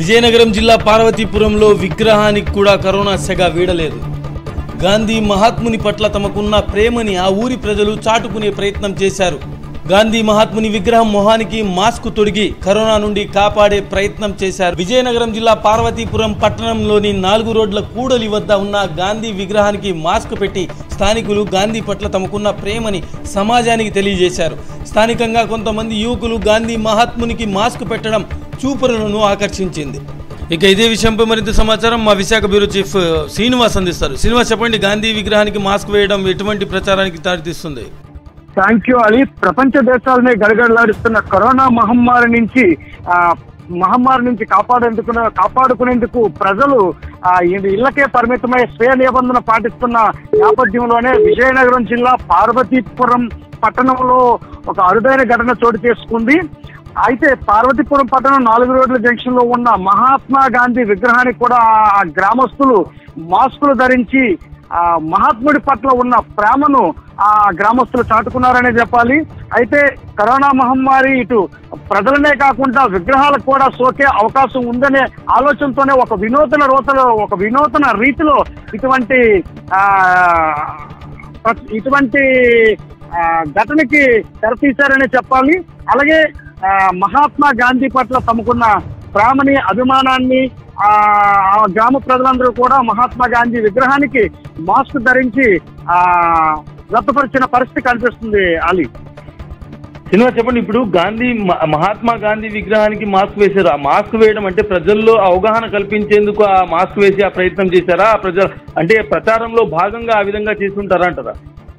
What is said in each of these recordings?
విజయనగరం జిల్లా పార్వతీపురంలో విగ్రహానికి కూడా కరోనా సెగ వీడలేదు గాంధీ మహాత్ముని పట్ల తమకున్న ప్రేమని ఆ ఊరి ప్రజలు చాటుకునే ప్రయత్నం చేశారు గాంధీ మహాత్ముని విగ్రహం మొహానికి మాస్క్ తొడిగి కరోనా నుండి కాపాడే ప్రయత్నం చేశారు విజయనగరం జిల్లా పార్వతీపురం పట్టణంలోని నాలుగు రోడ్ల కూడలి వద్ద ఉన్న గాంధీ విగ్రహానికి మాస్క్ పెట్టి స్థానికులు గాంధీ పట్ల తమకున్న ప్రేమని సమాజానికి తెలియజేశారు స్థానికంగా కొంతమంది యువకులు గాంధీ మహాత్మునికి మాస్క్ పెట్టడం చూపరులను ఆకర్షించింది ఇక ఇదే విషయంపై మరింత సమాచారం మా విశాఖ బ్యూరో చీఫ్ శ్రీనివాస్ అందిస్తారు శ్రీనివాస్ చెప్పండి గాంధీ విగ్రహానికి మాస్క్ వేయడం ఎటువంటి ప్రచారానికి దారితీస్తుంది థ్యాంక్ యూ అలీ ప్రపంచ దేశాలనే గడగడలాడిస్తున్న కరోనా మహమ్మారి నుంచి ఆ మహమ్మారి నుంచి కాపాడేందుకు కాపాడుకునేందుకు ప్రజలు ఆ ఇ- ఇళ్లకే పరిమితమై స్వీయ నిబంధన పాటిస్తున్న నేపథ్యంలోనే విజయనగరం జిల్లా పార్వతీపురం పట్టణంలో ఒక అరుదైన ఘటన చోటు చేసుకుంది అయితే పార్వతీపురం పట్టణం నాలుగు రోడ్ల జంక్షన్ లో ఉన్న మహాత్మా గాంధీ విగ్రహానికి కూడా ఆ గ్రామస్తులు మాస్కులు ధరించి ఆ మహాత్ముడి పట్ల ఉన్న ప్రేమను ఆ గ్రామస్తులు చాటుకున్నారనే చెప్పాలి అయితే కరోనా మహమ్మారి ఇటు ప్రజలనే కాకుండా విగ్రహాలకు కూడా సోకే అవకాశం ఉందనే ఆలోచనతోనే ఒక వినూతన రోతలో ఒక వినూతన రీతిలో ఇటువంటి ఆ ప్ర- ఇటువంటి ఆ, ఘటనకి తెరతీశారనే చెప్పాలి అలాగే ఆ, మహాత్మా గాంధీ పట్ల తమకున్న ప్రేమని అభిమానాన్ని ఆ ఆ గ్రామ ప్రజలందరూ కూడా మహాత్మా గాంధీ విగ్రహానికి మాస్క్ ధరించి ఆ వ్యక్తపరిచిన పరిస్థితి కనిపిస్తుంది అలీ శ్రీనివాస్ చెప్పండి ఇప్పుడు గాంధీ మ- మహాత్మా గాంధీ విగ్రహానికి మాస్క్ వేశారు ఆ మాస్క్ వేయడం అంటే ప్రజల్లో అవగాహన కల్పించేందుకు ఆ మాస్క్ వేసి ఆ ప్రయత్నం చేశారా ఆ ప్రజలు అంటే ప్రచారంలో భాగంగా ఆ విధంగా చేస్తుంటారా అంటారా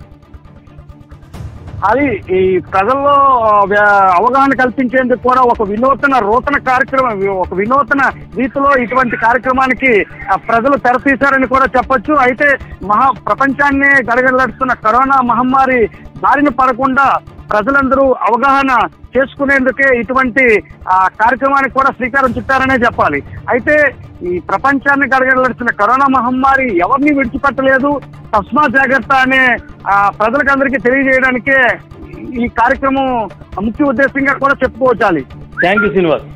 అది ఈ ప్రజల్లో వ్య- అవగాహన కల్పించేందుకు కూడా ఒక వినూతన నూతన కార్యక్రమం ఒక వినూతన రీతిలో ఇటువంటి కార్యక్రమానికి ఆ, ప్రజలు తెరతీశారని కూడా చెప్పొచ్చు అయితే మహా ప్రపంచాన్ని గడగడలాడుతున్న కరోనా మహమ్మారి బారిన పడకుండా ప్రజలందరూ అవగాహన చేసుకునేందుకే ఇటువంటి ఆ, కార్యక్రమానికి కూడా శ్రీకారం చుట్టారనే చెప్పాలి అయితే ఈ ప్రపంచాన్ని గడగడలాడుతున్న కరోనా మహమ్మారి ఎవరిని విడిచిపెట్టలేదు తస్మా జాగ్రత్త అనే ఆ, ప్రజలకందరికీ తెలియజేయడానికే ఈ కార్యక్రమం ముఖ్య ఉద్దేశంగా కూడా చెప్పుకోవచ్చాలి థ్యాంక్ యూ శ్రీనివాస్